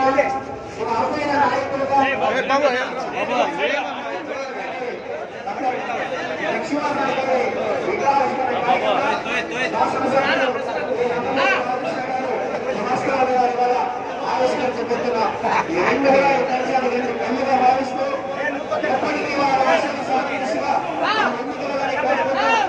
మన అరుదైన నాయకులుగా లక్ష్మీనారాయణ గారి విగ్రహావిష్కరణ కార్యక్రమం శాసనసభ్యులు నమస్కారాలు గారి ద్వారా ఆవిష్కరించబడుతున్న ఈ రెండు వేల కలిసాలు రెండు కన్నుగా భావిస్తూ ఎప్పటికీ వాళ్ళ ఆశలు సాధించగా ఎన్నికల కార్యక్రమం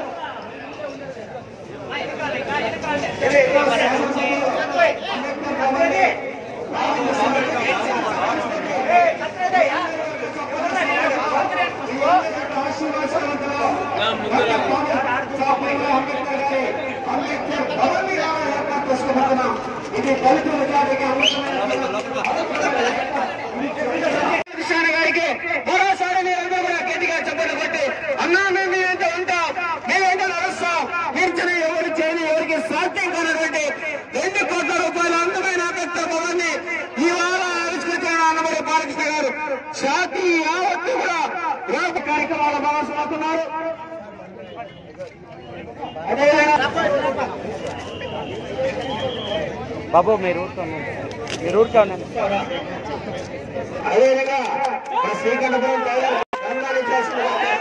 ఇది దళితుల జాతికి కృష్ణ గారికి మరోసారి మీరందరూ కూడా గట్టిగా చెప్పండి కొట్టి అన్నా మేము మీ వెంట ఉంటాం మీ వెంట నడుస్తాం మించిన ఎవరు చేయని ఎవరికి సాధ్యం కానటువంటి రెండు కోట్ల రూపాయల అందమైన పెద్ద భవన్ని ఇవాళ ఆవిష్కరించిన అన్నమయ్య బాలకృష్ణ గారు జాతి యావత్తు కూడా రేపు కార్యక్రమాల భాగస్వాముతున్నారు బాబు మీరు ఊరుకో మీరు ఊరుకో ఉండండి అదేవిధంగా మన శ్రీకంఠపురం ప్రజలు సన్మానించాల్సిన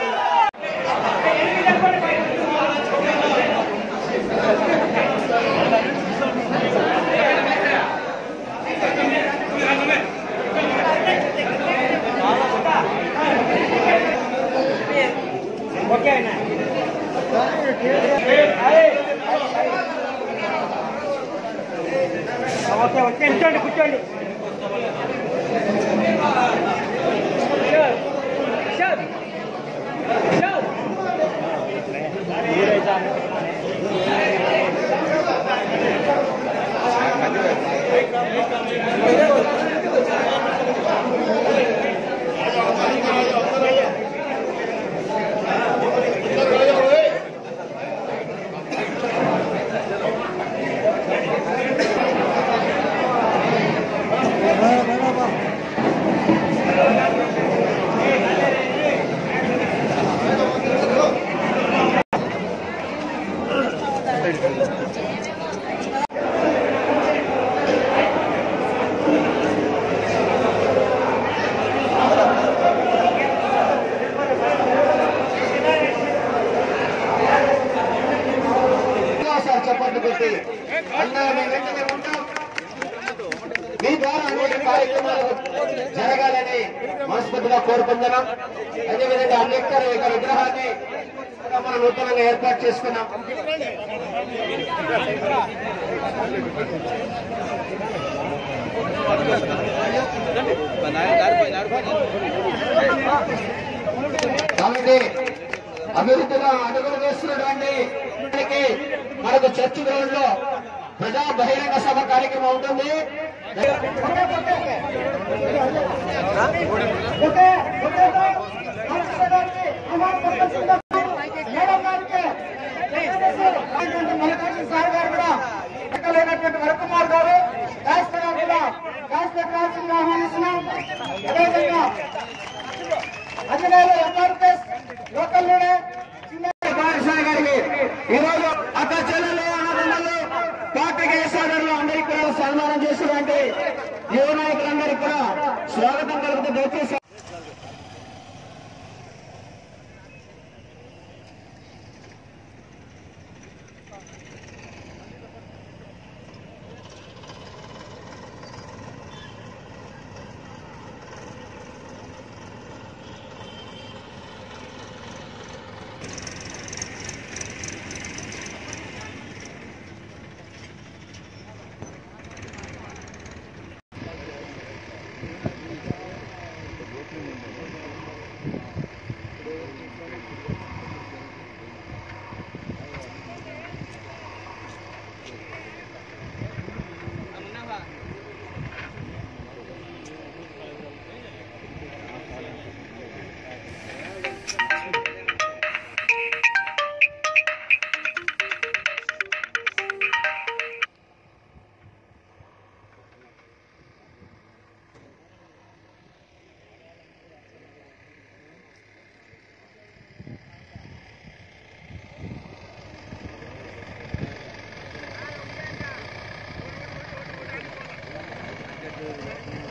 ఓకే అయినా ఓకే ఓకే కూర్చోండి కూర్చోండి సార్ చెప్పండి పెట్టి అన్నా మేము వెంటనే ఉంటాం మీ ద్వారా అనేక కార్యక్రమాలు జరగాలని మనస్ఫూర్తిగా కోరుకుంటున్నాం అదేవిధంగా అంబేద్కర్ యొక్క విగ్రహాన్ని కూడా మనం నూతనంగా ఏర్పాటు చేసుకున్నాం కాబట్టి అభివృద్ధిగా అడుగులు వేస్తున్నటువంటి వారికి మనకు చర్చ్ గ్రౌండ్ లో ప్రజా బహిరంగ సభ కార్యక్రమం ఉంటుంది మల్లికార్జున సార్ గారు కూడా ఎక్కలేనటువంటి వరకుమార్ గారు శాస్త్ర గారు కూడా శాస్త్ర క్లాసులు ఆహ్వానిస్తున్నాం అదేవిధంగా అధినేత ఎంఆర్పిఎస్ లోకల్ లోనే పాఠశాల గారికి ఈరోజు అక్క చెల్లెలు అన్నదమ్ములు పార్టీకి సోదరులు అందరికీ కూడా సన్మానం చేసినటువంటి యువ నాయకులందరికీ కూడా స్వాగతం కలుగుతూ దయచేసి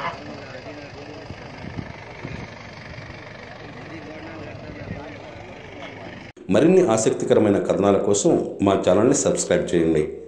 మరిన్ని ఆసక్తికరమైన కథనాల కోసం మా ఛానల్ని సబ్స్క్రైబ్ చేయండి